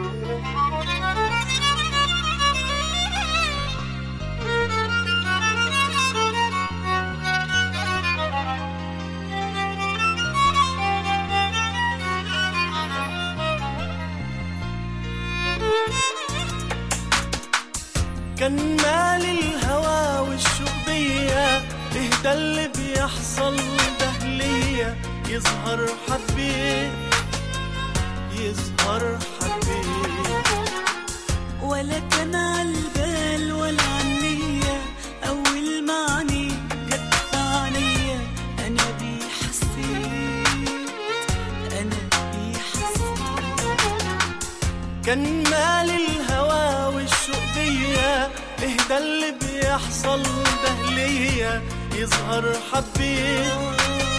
كان مالي الهوى والشوق بيا اهدى اللي بيحصل ده ليا يظهر حبيت يظهر حبيت ولا كان عالبال ولا عنية أول ما عني جت في عينيا أنا بيه حسيت أنا بيه حسيت كان مالي الهوى والشوق بيا اهدى اللي بيحصل ده ليا يظهر حبيت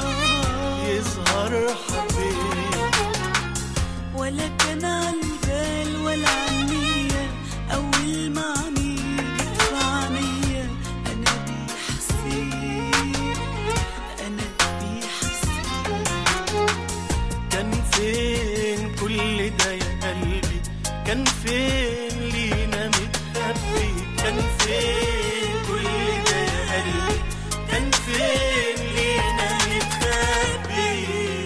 يظهر حبيت ولا كان عالبال ولا عنية أول ما عني جت في عينيا أنا بيه حسيت أنا بيه حسيت كان فين كل ده يا قلبي كان فين لينا متخبي كان فين كل ده يا قلبي كان فين لينا متخبي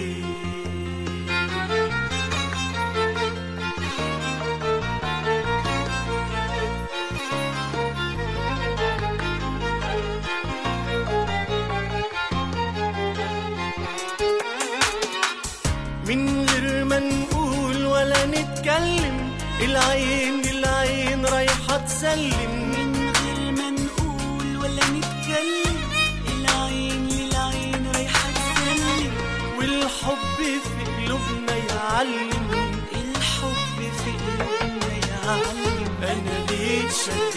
من غير ما نقول ولا نتكلم العين العين رايحة تسلم من غير ما نقول ولا نتكلم العين للعين رايحة تسلم والحب في قلوبنا يعلم الحب في قلوبنا يعلم انا ليك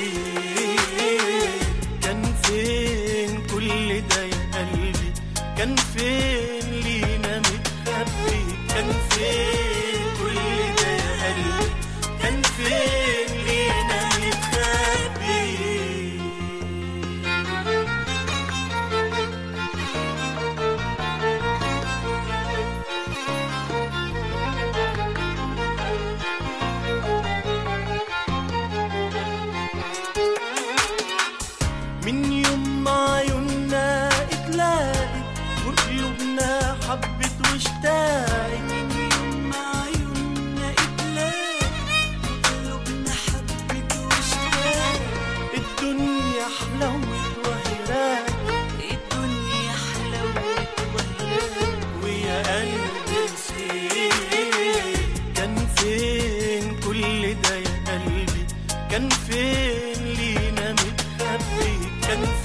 شديد كان فين كل ده يا قلبي كان فين لينا متخبي كان فين كل ده يا قلبي كان فين لينا متخبي من يوم ما عيوننا اتلاقت وقلوبنا حبت واشتاقت من يوم ما عيوننا اتلاقت قلوبنا حبت واشتاقت الدنيا حلوت وهي الدنيا حلوت وهياك ويا قلبي نسيت كان فين كل ده يا قلبي كان فين لينا متخبي كان